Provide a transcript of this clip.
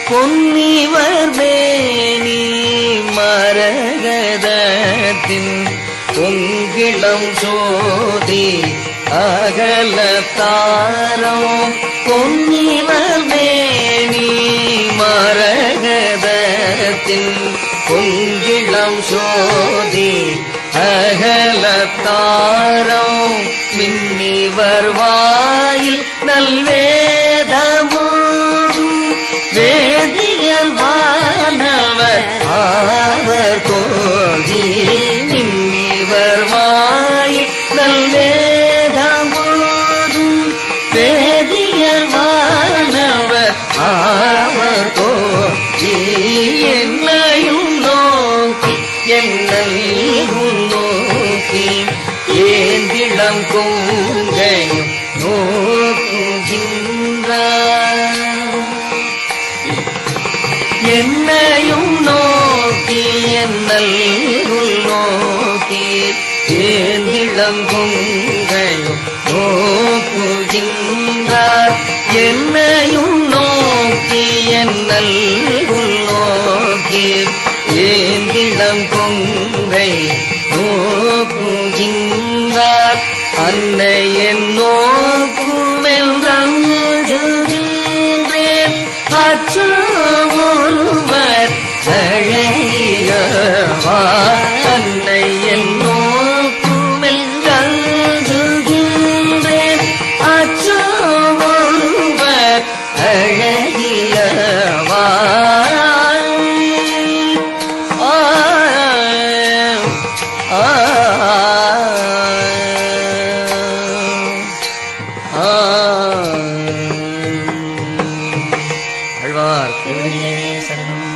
பொன்னிவர் வேணி மரகதத்தின் பொங்கிளம் சோதி அகலத்தாரம் பொன்னிவர் வேணி மரகதத்தின் பொங்கிளம் சோதி அகலத்தாரம் மின்னிவர் வாயில் நல்வேதமும் வேதியல் வானவர் ஆவர் கோதி நின்னிவர் வாயில் நல்வேதமும் வேதியல் வானவர் ஆவர் கோதி என்னையும் நோக்கி என்னையும் நோக்கி ஏந்திளம் கொங்கையும் நோக்குகின்றார் என்னையும் நோக்கி என்னல் நோக்கி ஏந்திளம் கொங்கையும் நோக்குகின்றார் என்னையும் நோக்கி என்னல் நோக்கி ஏந்திளம் கொங்கை நோக்குகின்றார் அன்னை என் நோக்குமென்றேன் அச்சோ ஒருவர் அழையவா அன்னை என் நோக்குமென்றேன் அச்சோ ஒருவர் அழகியவா ஆ ஆ ஆழ்வார் திருவடியே சரணம்